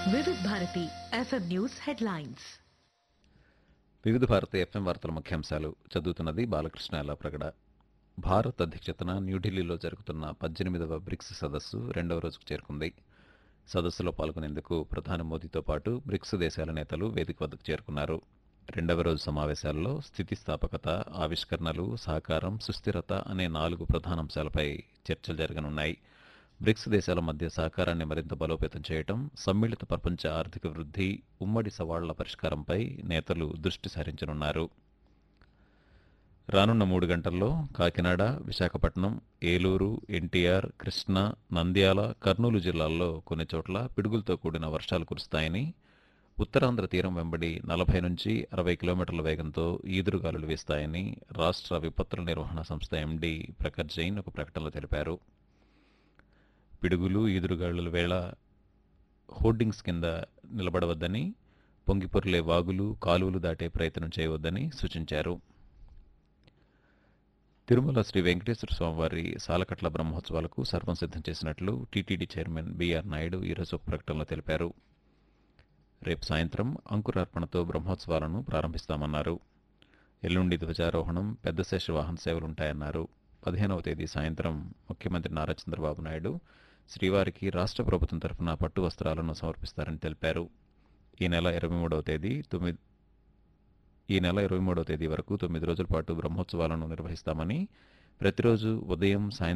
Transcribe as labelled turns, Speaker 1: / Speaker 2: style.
Speaker 1: వివిధ Bharati FM news headlines
Speaker 2: వివిధ భారత ఎఫ్ఎం వార్తల ముఖ్యాంశాలు చదువుతున్నది బాలకృష్ణ ఎల్లాప్రగడ భారత్ అధ్యక్షతన న్యూఢిల్లీలో జరుగుతున్న పద్దెనిమిదవ బ్రిక్స్ సదస్సు రెండవ రోజుకు చేరుకుంది సదస్సులో పాల్గొనేందుకు ప్రధాని మోదీతో పాటు బ్రిక్స్ దేశాల నేతలు వేదిక వద్దకు చేరుకున్నారు రెండవ రోజు సమావేశాల్లో స్థితిస్థాపకత ఆవిష్కరణలు సహకారం సుస్థిరత అనే నాలుగు ప్రధాన అంశాలపై చర్చలు జరగనున్నాయి బ్రిక్స్ దేశాల మధ్య సహకారాన్ని మరింత బలోపేతం చేయటం సమ్మిళిత ప్రపంచ ఆర్థిక వృద్ధి ఉమ్మడి సవాళ్ల పరిష్కారంపై నేతలు దృష్టి సారించనున్నారు రానున్న మూడు గంటల్లో కాకినాడ విశాఖపట్నం ఏలూరు ఎన్టీఆర్ కృష్ణా నంద్యాల కర్నూలు జిల్లాల్లో కొన్ని చోట్ల పిడుగులతో కూడిన వర్షాలు కురుస్తాయని ఉత్తరాంధ్ర తీరం వెంబడి నలభై నుంచి అరవై కిలోమీటర్ల వేగంతో ఈదురుగాలులు వీస్తాయని రాష్ట్ర విపత్తుల నిర్వహణ సంస్థ ఎండీ ప్రఖర్ జైన్ ఒక ప్రకటనలో తెలిపారు పిడుగులు ఈదురుగాలుల వేళ హోర్డింగ్స్ కింద నిలబడవద్దని పొంగిపొర్లే వాగులు కాలువలు దాటే ప్రయత్నం చేయవద్దని సూచించారు తిరుమల శ్రీ వెంకటేశ్వర స్వామివారి సాలకట్ల బ్రహ్మోత్సవాలకు సర్వం సిద్ధం చేసినట్లు టీటీడీ చైర్మన్ బీఆర్ నాయుడు ఈరోజు ఒక ప్రకటనలో తెలిపారు రేపు సాయంత్రం అంకురార్పణతో బ్రహ్మోత్సవాలను ప్రారంభిస్తామన్నారు ఎల్లుండి ధ్వజారోహణం పెద్ద శేష వాహన సేవలుంటాయన్నారు పదిహేనవ తేదీ సాయంత్రం ముఖ్యమంత్రి నారా చంద్రబాబు నాయుడు శ్రీవారికి రాష్ట్ర ప్రభుత్వం తరఫున పట్టు వస్త్రాలను సమర్పిస్తారని తెలిపారు ఈ నెల ఇరవై మూడవ తేదీ తొమ్మిది ఈ నెల ఇరవై మూడవ తేదీ వరకు తొమ్మిది రోజుల పాటు బ్రహ్మోత్సవాలను నిర్వహిస్తామని ప్రతిరోజు ఉదయం సాయంత్రం